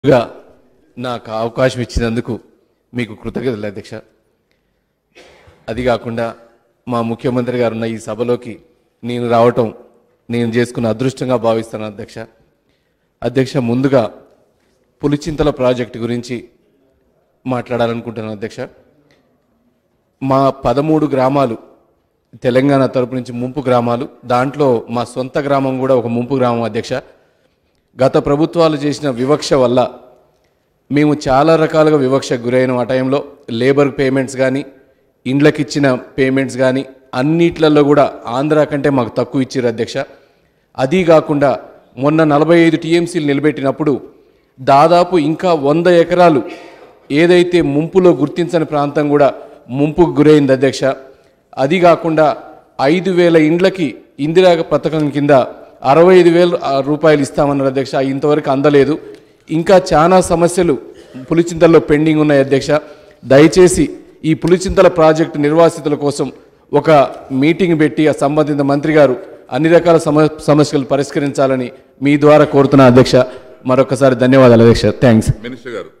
గా నాకు అవకాశం ఇచ్చినందుకు మీకు కృతజ్ఞతలు అధ్యక్ష అది కాకుండా మా ముఖ్యమంత్రి గారు ఉన్న ఈ సభలోకి నేను రావటం నేను చేసుకున్న అదృష్టంగా భావిస్తాను అధ్యక్ష అధ్యక్ష ముందుగా పులిచింతల ప్రాజెక్టు గురించి మాట్లాడాలనుకుంటున్నాను అధ్యక్ష మా పదమూడు గ్రామాలు తెలంగాణ తరపు నుంచి ముంపు గ్రామాలు దాంట్లో మా సొంత గ్రామం కూడా ఒక ముంపు గ్రామం అధ్యక్ష గత ప్రభుత్వాలు చేసిన వివక్ష వల్ల మేము చాలా రకాలుగా వివక్షకు గురైన ఆ టైంలో లేబర్ పేమెంట్స్ కానీ ఇండ్లకి ఇచ్చిన పేమెంట్స్ కానీ అన్నిట్లలో కూడా ఆంధ్ర కంటే మాకు తక్కువ ఇచ్చారు అధ్యక్ష అది కాకుండా మొన్న నలభై ఐదు టీఎంసీలు నిలబెట్టినప్పుడు దాదాపు ఇంకా వంద ఎకరాలు ఏదైతే ముంపులో గుర్తించని ప్రాంతం కూడా ముంపుకు గురైంది అధ్యక్ష అది కాకుండా ఐదు వేల ఇండ్లకి ఇందిరా పథకం కింద అరవై ఐదు వేలు ఆ, రూపాయలు ఇస్తామన్నారు అధ్యక్ష ఇంతవరకు అందలేదు ఇంకా చాలా సమస్యలు పులిచింతల్లో పెండింగ్ ఉన్నాయి అధ్యక్ష దయచేసి ఈ పులిచింతల ప్రాజెక్టు నిర్వాసితుల కోసం ఒక మీటింగ్ పెట్టి ఆ సంబంధిత మంత్రి గారు అన్ని రకాల సమ సమస్యలు పరిష్కరించాలని మీ ద్వారా కోరుతున్నా అధ్యక్ష మరొకసారి ధన్యవాదాలు అధ్యక్ష థ్యాంక్స్ మినిస్టర్ గారు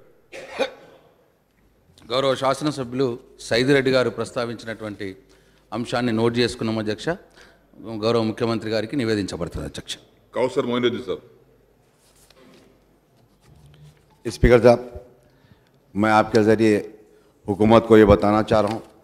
గౌరవ శాసనసభ్యులు సైదిరెడ్డి గారు ప్రస్తావించినటువంటి అంశాన్ని నోట్ చేసుకున్నాం అధ్యక్ష గౌరవ ముఖ్యమంత్రి గారికి నివేదించబడుతుంది అధ్యక్ష కౌసర్ మోయినుద్దీన్ సార్ स्पीकर साहब मैं आपके ज़रिए हुकूमत को ये बताना चाह रहा हूँ